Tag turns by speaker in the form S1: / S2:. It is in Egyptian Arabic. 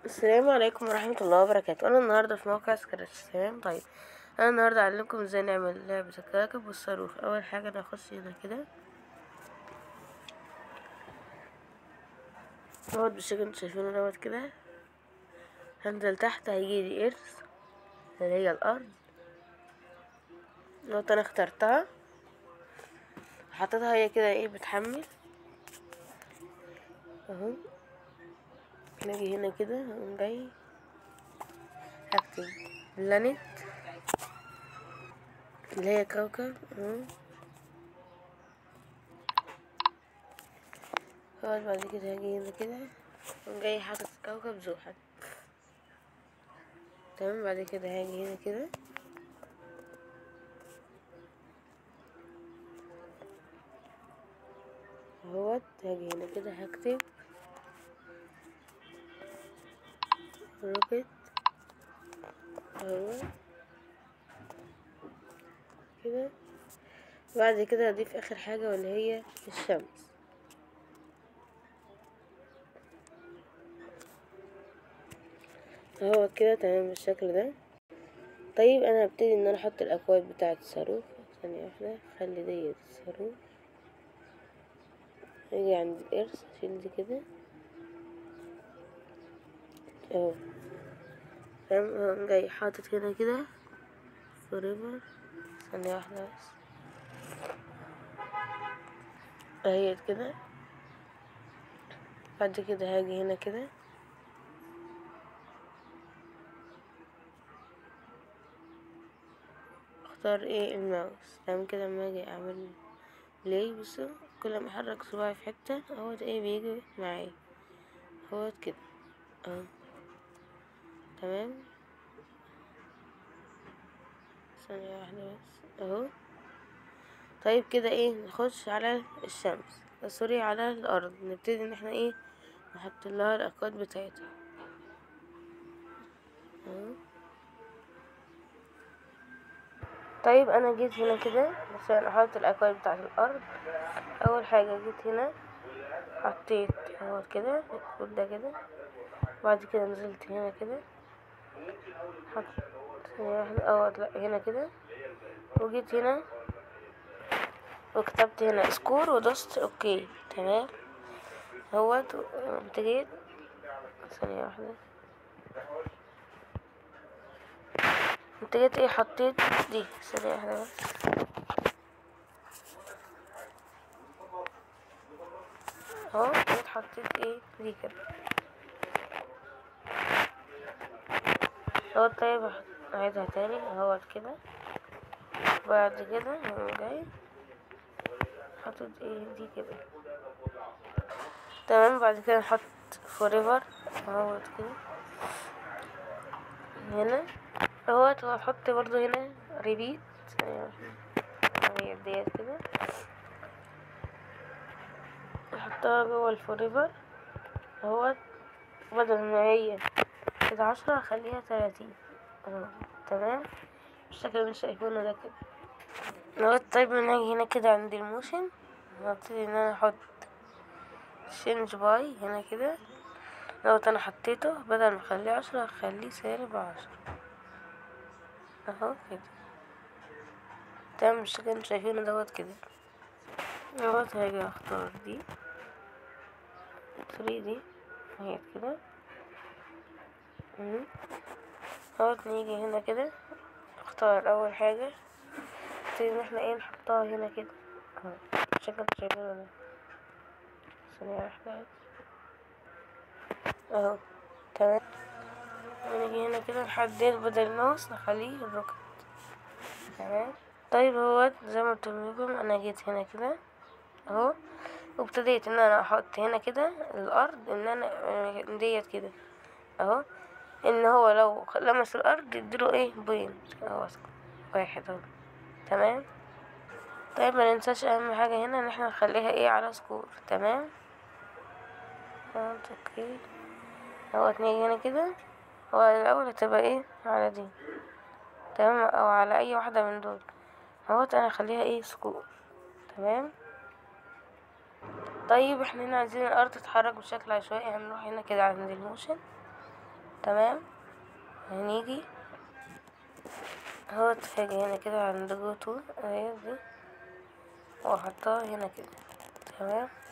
S1: السلام عليكم ورحمة الله وبركاته أنا النهاردة في موقع سكراتش تمام طيب أنا النهاردة أعلمكم ازاي نعمل لعبة الكواكب والصاروخ أول حاجة أنا هخش هنا كده اهوت بالشكل اللي انتوا شايفينه دوت كده هنزل تحت هيجيلي إرث اللي هي الأرض دوت أنا اخترتها حطيتها هي كده ايه بتحمل اهو نيجي هنا كده هقوم جاي هكتب بلانيت اللي هي كوكب اهو خلاص بعد كده هاجي هنا كده هقوم جاي حاطط كوكب زحل تمام بعد كده هاجي هنا كده اهوت هاجي هنا كده هكتب روكت اهو كده بعد كده اضيف اخر حاجة واللي هي الشمس اهو كده تمام بالشكل ده طيب انا هبتدي ان انا احط الاكواد بتاعة الصاروخ ثانية واحدة خلي ديت الصاروخ اجي عند الارث اشيل دي كده اهو تمام اهو جاي حاطط هنا كده فوريفر ثانية واحدة بس اهيت كده بعد كده هاجي هنا كده اختار ايه الماوس تمام كده لما اجي اعمل بلاي بصوا كل ما احرك صباعي في حتة اهوت ايه بيجي معايا اهوت كده اهو تمام ثانية واحدة بس اهو طيب كده ايه نخش على الشمس سوري على الارض نبتدي ان احنا ايه نحط لها الاكواد بتاعتها اهو طيب انا جيت هنا كده عشان احط الاكواد بتاعت الارض اول حاجة جيت هنا حطيت اهو كده الكود ده كده بعد كده نزلت هنا كده حط ثانية واحدة اه لا هنا كده وجيت هنا وكتبت هنا سكور ودوست اوكي تمام اهوت قمت جيت ثانية واحدة قمت جيت ايه حطيت دي ثانية واحدة بس اهو جيت حطيت ايه دي كده اهو طيب اعيدها تاني اهوت كده بعد كده هقوم جاي حاطط ايه دي كده تمام بعد كده نحط فوريفر اهوت كده هنا اهوت وهحط برضو هنا ريبيت هي ديت كده احطها جوه الفوريفر اهوت بدل ما هي كده عشرة هخليها تلاتين اهو تمام بالشكل اللي شايفينه ده كده اهو طيب نيجي هنا كده عند الموشن هبتدي ان انا احط شينج باي هنا كده دوت انا حطيته بدل ما اخليه عشرة هخليه سالب عشرة اهو كده تمام بالشكل اللي شايفينه دوت كده دوت هاجي اختار دي ثري دي اهي كده اهوت نيجي هنا كده اختار اول حاجة نبتدي ان احنا ايه نحطها هنا كده اهو بالشكل اللي شايفينه ده ثانية واحدة اهو تمام ونيجي هنا كده نحدد بدل الماوس نخليه الروكت تمام طيب اهوت زي ما قلت لكم انا جيت هنا كده اهو وابتديت ان انا احط هنا كده الارض ان انا ديت كده اهو ان هو لو لمس الارض يديله ايه بوينت اهو واحد اهو تمام طيب ما ننساش اهم حاجة هنا ان احنا نخليها ايه على سكور تمام اهو اوكي اهو نيجي هنا كده هو الاول هتبقى ايه على دي تمام او على اي واحدة من دول اهوت انا اخليها ايه سكور تمام طيب احنا هنا عايزين الارض تتحرك بشكل عشوائي هنروح هنا كده عند الموشن تمام هنيجي اهوت هاجي هنا كده عند جو تو اهي دي واحطها هنا كده تمام